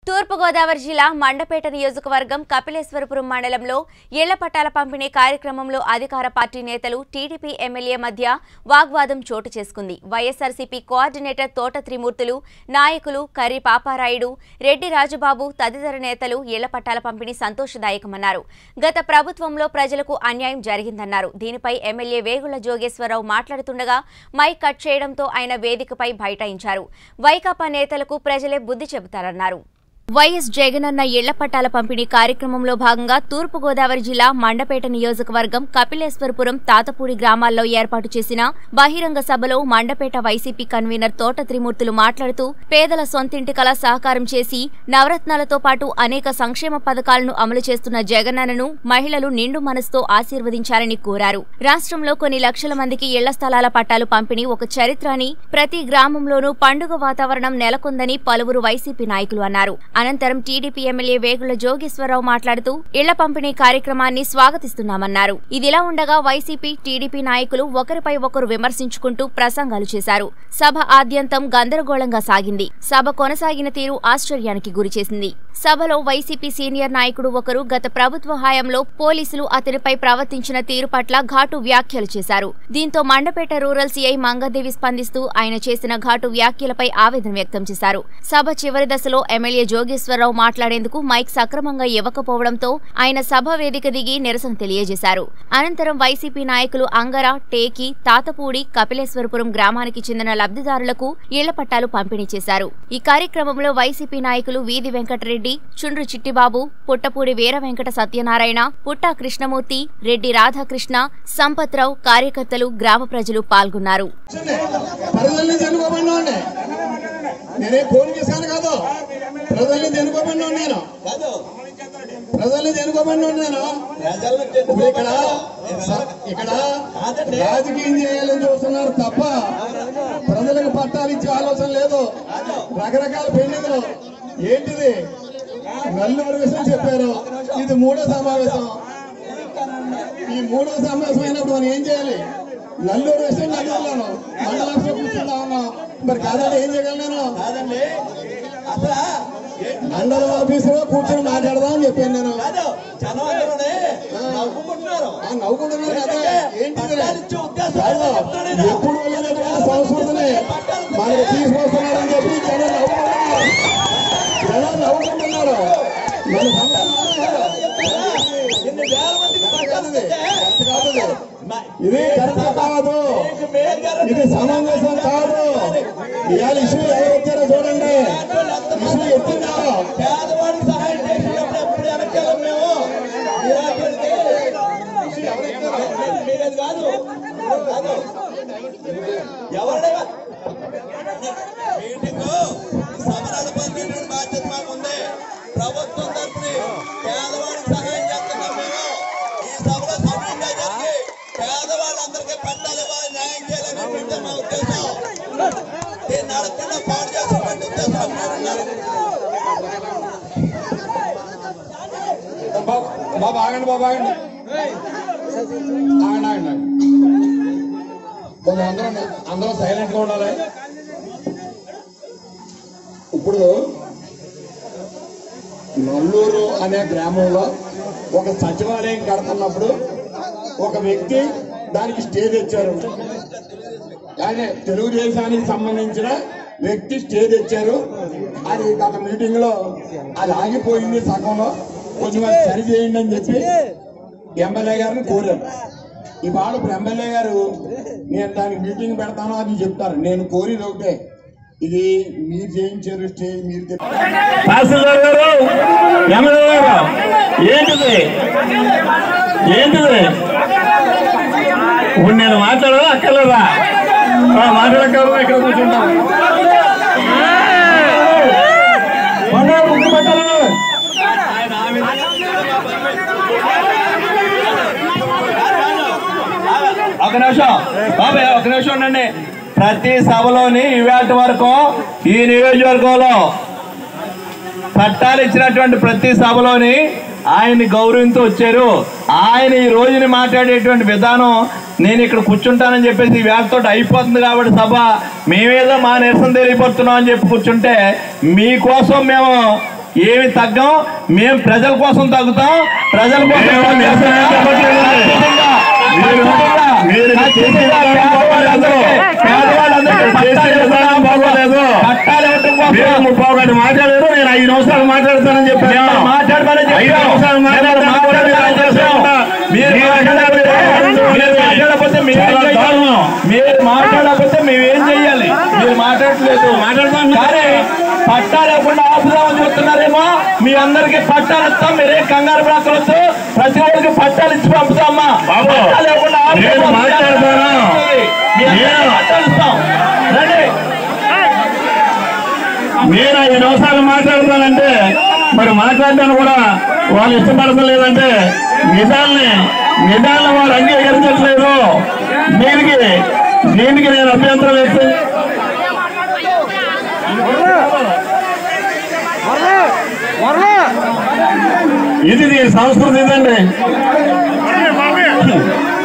తూర్పుగోదావరి జిల్లా మండపేట నియోజకవర్గం కపిలేశ్వరపురం మండలంలో ఇళ్ల పట్టాల పంపిణీ కార్యక్రమంలో అధికార పార్టీ నేతలు టీడీపీ ఎమ్మెల్యే మధ్య వాగ్వాదం చోటు చేసుకుంది వైఎస్ఆర్సీపీ కోఆర్డినేటర్ తోట త్రిమూర్తులు నాయకులు కర్రి పాపారాయుడు రెడ్డి రాజబాబు తదితర నేతలు ఇళ్ల పట్టాల పంపిణీ సంతోషదాయకమన్నారు గత ప్రభుత్వంలో ప్రజలకు అన్యాయం జరిగిందన్నారు దీనిపై ఎమ్మెల్యే వేగుల జోగేశ్వరరావు మాట్లాడుతుండగా మైక్ కట్ చేయడంతో ఆయన వేదికపై బైఠాయించారు వైకాపా నేతలకు ప్రజలే బుద్ధి చెబుతారన్నారు వైఎస్ జగనన్న ఇళ్ల పట్టాల పంపిణీ కార్యక్రమంలో భాగంగా తూర్పుగోదావరి జిల్లా మండపేట నియోజకవర్గం కపిలేశ్వరపురం తాతపూడి గ్రామాల్లో ఏర్పాటు చేసిన బహిరంగ సభలో మండపేట వైసీపీ కన్వీనర్ తోట త్రిమూర్తులు మాట్లాడుతూ పేదల సొంతింటి కల సహకారం చేసి నవరత్నాలతో పాటు అనేక సంక్షేమ పథకాలను అమలు చేస్తున్న జగనన్నను మహిళలు నిండు మనసుతో ఆశీర్వదించారని కోరారు రాష్ట్రంలో కొన్ని లక్షల మందికి ఇళ్ల స్థలాల పట్టాలు పంపిణీ ఒక చరిత్ర అని ప్రతి గ్రామంలోనూ పండుగ వాతావరణం నెలకొందని పలువురు వైసీపీ నాయకులు అన్నారు అనంతరం టీడీపీ ఎమ్మెల్యే వేగుల జోగేశ్వరరావు మాట్లాడుతూ ఇళ్ల పంపిణీ కార్యక్రమాన్ని స్వాగతిస్తున్నామన్నారు ఇదిలా ఉండగా వైసీపీ టీడీపీ నాయకులు ఒకరిపై ఒకరు విమర్శించుకుంటూ ప్రసంగాలు చేశారు సభ ఆద్యంతం గందరగోళంగా సాగింది సభ కొనసాగిన తీరు ఆశ్చర్యానికి గురిచేసింది సభలో వైసీపీ సీనియర్ నాయకుడు ఒకరు గత ప్రభుత్వ హయాంలో పోలీసులు అతనిపై ప్రవర్తించిన తీరు పట్ల ఘాటు వ్యాఖ్యలు చేశారు దీంతో మండపేట రూరల్ సీఐ మంగదేవి స్పందిస్తూ ఆయన చేసిన ఘాటు వ్యాఖ్యలపై ఆవేదన వ్యక్తం చేశారు సభ చివరి దశలో ఎమ్మెల్యే జోగేశ్వరరావు మాట్లాడేందుకు మైక్ సక్రమంగా ఇవ్వకపోవడంతో ఆయన సభ వేదిక దిగి నిరసన తెలియజేశారు అనంతరం వైసీపీ నాయకులు అంగర టేకి తాతపూడి కపిలేశ్వరపురం గ్రామానికి చెందిన లబ్ధిదారులకు ఇళ్ల పట్టాలు పంపిణీ చేశారు ఈ కార్యక్రమంలో వైసీపీ నాయకులు వీధి వెంకటరెడ్డి చుండ్రు చిట్టిబాబు పుట్టపూడి వీర వెంకట సత్యనారాయణ పుట్టా కృష్ణమూర్తి రెడ్డి రాధాకృష్ణ సంపత్రావు కార్యకర్తలు గ్రామ ప్రజలు పాల్గొన్నారు ప్రజల్ని ఎన్నుకోబడినోండి నేనే కోరికేశాను కాదు ప్రజల్ని ఎన్నుకోబడినోడు నేను ప్రజల్ని ఎన్నుకోబడినోడు నేను ఇప్పుడు ఇక్కడ స- ఇక్కడ రాజకీయం చేయాలని చూస్తున్నారు తప్ప ప్రజలకు పట్టాలు ఇచ్చే ఆలోచన లేదు రకరకాల పెళ్లిలు ఏంటిది నల్లూరు విషయం చెప్పారు ఇది మూడో సమావేశం ఈ మూడో సమావేశం అయినప్పుడు మనం ఏం చేయాలి నల్లూరు విషయం నల్లూరులోను మండలాంలో కూర్చుంటా ఉన్నాం మరి కాదండి ఏం చేయగలను నేను కాదండి అసలు మండల ఆఫీస్ లో కూర్చొని మాట్లాడదాం అని చెప్పాను నేను కాదు జనం అందరూనే నవ్వుకుంటున్నారు ఆ నవ్వుకుంటున్నాను కదా ఏంటిది పట్టాలు ఇచ్చే ఉద్దేశం కాదు, చెప్తున్నాడు ఈయన. ఎప్పుడు వెళ్ళినటువంటి సంస్కృతిని మనకి తీసుకొస్తున్నాడని చెప్పి జనం నవ్వుకుంటున్నారు జనం నవ్వుకుంటున్నారు మన సంస్కృతి ఇన్ని వేల మందికి పట్టాలు ఇస్తే కాదు ఇది. మ- ఇది కరెక్ట్ కాదు మీకు మేలు జరగదు. ఇది సమంజసం కాదు ఇవాళ ఇష్యూ ఎవరు వచ్చారో చూడండి ఇష్యూ ఎత్తిందా పేదవాడికి సహాయం చేసినప్పుడు ఎప్పుడు వెనకాలం మేము నిరాకరిస్తే మీరేది కాదు కాదు ఎవరిడే మీటింగ్ సమరాలు పంపించిన బాధ్యత మాకు ఉంది ప్రభుత్వం తరఫున పేదవాడికి సహాయం చేస్తున్నాం మేము ఈ సభలో సభ్యులుగా జరిగి పేదవాళ్ళందరికీ పట్టాలు ఇవ్వాలి న్యాయం చేయాలనేటువంటి మా ఉద్దేశం దీన్ని నడకుండా పాడు చేసినటువంటి ఉద్దేశం మీరున్నారు బాబు ఆగండి బాబు ఆగండి ఆగండి ఆగండి ఆగండి. కొంచెం అందరం అందరం సైలెంట్ గా ఉండాలి ఇప్పుడు నల్లూరు అనే గ్రామంలో ఒక సచివాలయం కడుతున్నప్పుడు ఒక వ్యక్తి దానికి స్టే తెచ్చారు ఆయన తెలుగుదేశానికి సంబంధించిన వ్యక్తి స్టే తెచ్చారు అది గత మీటింగ్ లో అది ఆగిపోయింది సగంలో కొంచెం అది సరి చేయండి అని చెప్పి ఎమ్మెల్యే గారిని కోరారు ఇవాళ ఇప్పుడు ఎమ్మెల్యే గారు నేను దానికి మీటింగ్ పెడతాను అని చెప్తారు నేను కోరేది ఒకటే ఇది మీరు చేయించారు స్టే మీరు తెచ్చారు. తహసీల్దార్ గారు ఎమ్మెల్యే గారు ఏంటిది ఏంటిది ఇప్పుడు నేను మాట్లాడదా అక్కర్లేదా ఆ, మాట్లాడక్కర్లేదా ఇక్కడ కూర్చుంటాం పండుగ ముందు పెట్టాలి ఒక నిమిషం బాబాయ్ ఒక నిమిషం ఉండండి ప్రతి సభలోని ఇవాటి వరకు ఈ నియోజకవర్గంలో పట్టాలు ఇచ్చినటువంటి ప్రతి సభలోని ఆయన్ని గౌరవించు వచ్చారు ఆయన ఈ రోజుని మాట్లాడేటువంటి విధానం నేను ఇక్కడ కూర్చుంటానని చెప్పేసి వేళతో అయిపోతుంది కాబట్టి సభ మేమేదో మా నిరసన తెలియపడుతున్నాం అని చెప్పి కూర్చుంటే మీకోసం మేము ఏమి తగ్గం మేము ప్రజల కోసం తగ్గుతాం ప్రజల కోసం మేము నిరసన చెప్పట్లేదు. ఖచ్చితంగా, మీరు- ఖచ్చితంగా, మీరు ఖచ్చితంగా చేసే పేదవాళ్ళందరికీ- పేదవాళ్ళందరికీ మీరు చేసే పట్టాలు విధానం ఇవ్వడం బాగోలేదు. పట్టాలు ఇవ్వడం మీరు కోసం ముప్పై ఒకటి మాట్లాడారు నేను ఐదు నిమిషాలు మాట్లాడతానని చెప్పాను మేము మాట్లాడమని ఐదు చెప్పాం. నిమిషాలు మాట్లాడితే మేము మాట్లాడి మాట్లాడమని చేస్తాం. చెప్పాం. మీరు మీరు మాట్లాడకపోతే మీరు మాట్లాడకపోతే మేము ఏం చాలా చేయాలి? దారుణం. మీరు మాట్లాడకపోతే మేము ఏం చెయ్యాలి మీరు మాట్లాడట్లేదు మాట్లాడతాను. కానీ పట్టాలు ఇవ్వకుండా ఆపుదామని చెప్తున్నారేమో మీ అందరికి పట్టాలు ఇస్తాం మీరే కంగారు పడకూడదు ప్రతి ఒక్కరికి పట్టాలు ఇచ్చి పంపుతామా బాబు, పట్టాలు ఇవ్వకుండా ఆపుదామా? నేను మాట్లాడతాను. మీ అందరికీ నేను- పట్టాలు ఇస్తాం రండి నేను ఐదు నిమిషాలు మాట్లాడతానంటే మరి మాట్లాడటానికి కూడా వాళ్ళు ఇష్టపడతలేదంటే నిజాల్ని నిజాలను వాళ్ళు అంగీకరించట్లేదు దీనికి దీనికి నేను అభ్యంతరం వ్యక్తం ఇది దీని సంస్కృతి ఇదండి